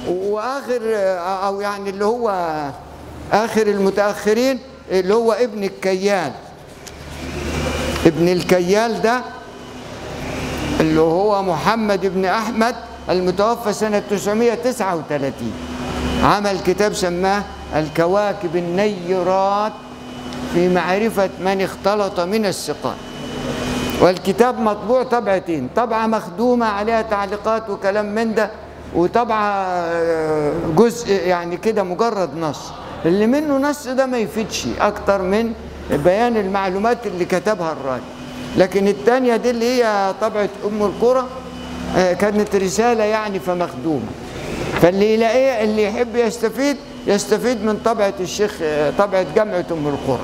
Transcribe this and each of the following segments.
واخر او يعني اللي هو اخر المتاخرين اللي هو ابن الكيال ابن الكيال ده اللي هو محمد بن احمد المتوفى سنه 939 عمل كتاب سماه الكواكب النيرات في معرفه من اختلط من الثقات والكتاب مطبوع طبعتين طبعه مخدومه عليها تعليقات وكلام من ده وطبعه جزء يعني كده مجرد نص اللي منه نص ده ما يفيدش اكتر من بيان المعلومات اللي كتبها الراجل لكن الثانيه دي اللي هي طبعه ام القرى كانت رساله يعني فمخدومه فاللي يلاقيه اللي يحب يستفيد يستفيد من طبعه الشيخ طبعه جامعه ام القرى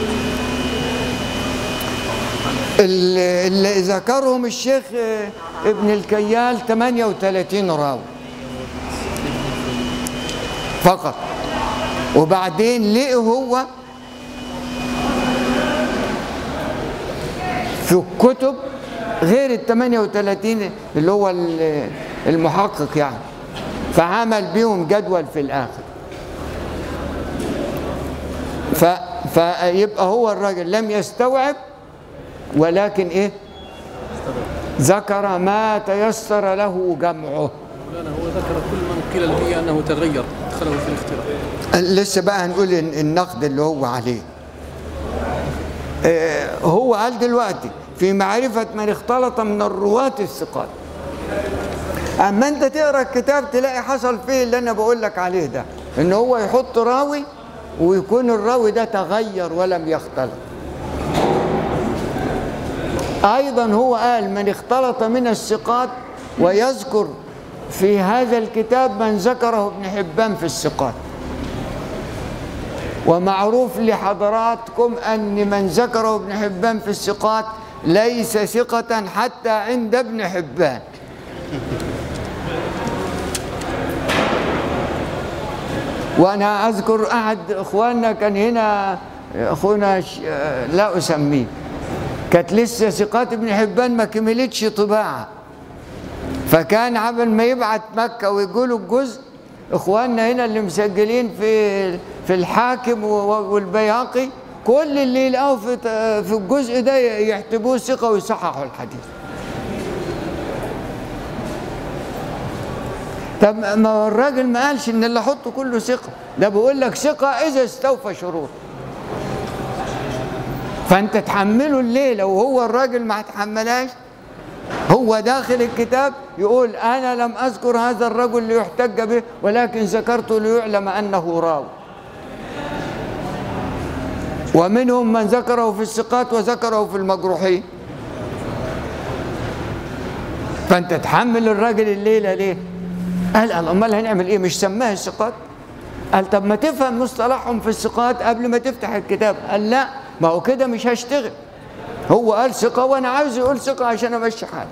اللي ذكرهم الشيخ ابن الكيال 38 راوي فقط وبعدين لقي هو في الكتب غير ال 38 اللي هو المحقق يعني فعمل بيهم جدول في الاخر ف فيبقى هو الراجل لم يستوعب ولكن ايه ذكر ما تيسر له جمعه مولانا هو ذكر كل من قيل له انه تغير ادخله في الاختراع لسه بقى هنقول النقد اللي هو عليه هو قال دلوقتي في معرفة من اختلط من الرواة الثقات أما أنت تقرأ الكتاب تلاقي حصل فيه اللي أنا بقول لك عليه ده إن هو يحط راوي ويكون الراوي ده تغير ولم يختلط أيضا هو قال من اختلط من الثقات ويذكر في هذا الكتاب من ذكره ابن حبان في الثقات ومعروف لحضراتكم أن من ذكره ابن حبان في الثقات ليس ثقة حتى عند ابن حبان وأنا أذكر أحد إخواننا كان هنا أخونا لا أسميه كانت لسه ثقات ابن حبان ما كملتش طباعة فكان عمل ما يبعت مكة ويقولوا الجزء اخواننا هنا اللي مسجلين في في الحاكم والبياقي كل اللي يلاقوه في في الجزء ده يحتبوه ثقه ويصححوا الحديث. طب ما الراجل ما قالش ان اللي احطه كله ثقه، ده بيقول لك ثقه اذا استوفى شروط. فانت تحمله الليله وهو الراجل ما هتحملهاش هو داخل الكتاب يقول أنا لم أذكر هذا الرجل ليحتج به ولكن ذكرته ليعلم أنه راوي ومنهم من ذكره في الثقات وذكره في المجروحين فأنت تحمل الراجل الليلة ليه؟ قال أمال هنعمل إيه؟ مش سماه الثقات؟ قال طب ما تفهم مصطلحهم في الثقات قبل ما تفتح الكتاب قال لا ما هو كده مش هشتغل هو قال ثقة وأنا عاوز يقول ثقة عشان أمشي حالي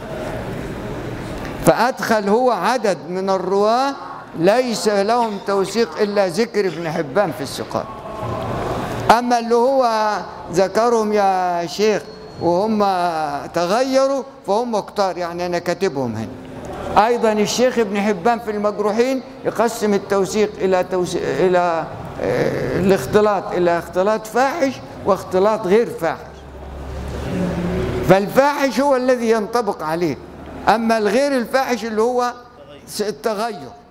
فأدخل هو عدد من الرواة ليس لهم توثيق إلا ذكر ابن حبان في الثقات أما اللي هو ذكرهم يا شيخ وهم تغيروا فهم كتار يعني أنا كاتبهم هنا أيضا الشيخ ابن حبان في المجروحين يقسم التوثيق إلى توثيق إلى اه الاختلاط إلى اختلاط فاحش واختلاط غير فاحش فالفاحش هو الذي ينطبق عليه أما الغير الفاحش اللي هو التغير